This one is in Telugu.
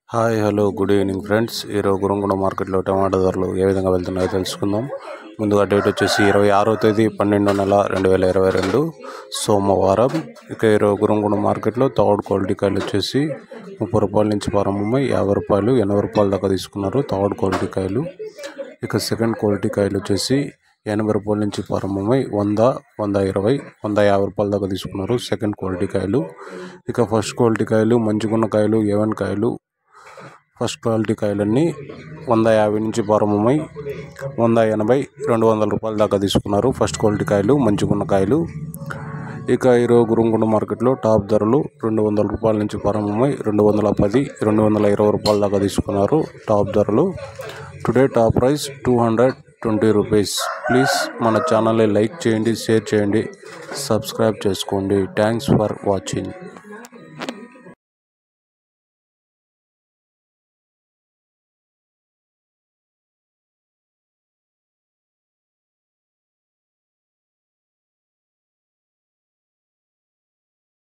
hi hello good evening friends ఈరోజు గురంగొండ మార్కెట్లో టమాటా ధరలు ఏ విధంగా వెళ్తున్నాయో తెలుసుకుందాం ముందుగా డేట్ వచ్చేసి ఇరవై ఆరో తేదీ పన్నెండో నెల రెండు వేల ఇరవై రెండు సోమవారం ఇక ఈరోజు గురంగొండ మార్కెట్లో థర్డ్ క్వాలిటీ కాయలు వచ్చేసి ముప్పై రూపాయల నుంచి ప్రారంభమై యాభై రూపాయలు ఎనభై రూపాయల దాకా తీసుకున్నారు థర్డ్ క్వాలిటీ కాయలు ఇక సెకండ్ క్వాలిటీ కాయలు వచ్చేసి ఎనభై రూపాయల నుంచి ప్రారంభమై వంద వంద ఇరవై వంద యాభై రూపాయల దాకా తీసుకున్నారు సెకండ్ క్వాలిటీ కాయలు ఇక ఫస్ట్ క్వాలిటీ కాయలు మంచిగున్న కాయలు ఏవన్ కాయలు ఫస్ట్ క్వాలిటీ కాయలన్నీ వంద యాభై నుంచి ప్రారంభమై వంద ఎనభై రెండు వందల రూపాయల దాకా తీసుకున్నారు ఫస్ట్ క్వాలిటీ కాయలు మంచిగున్న కాయలు ఇక ఈరోజు గురుంగుండ మార్కెట్లో టాప్ ధరలు రెండు వందల రూపాయల నుంచి ప్రారంభమై రెండు వందల పది రెండు వందల ఇరవై రూపాయల దాకా తీసుకున్నారు టాప్ ధరలు today top price two hundred twenty rupees please మన ఛానల్ని లైక్ చేయండి షేర్ చేయండి సబ్స్క్రైబ్ చేసుకోండి థ్యాంక్స్ ఫర్ వాచింగ్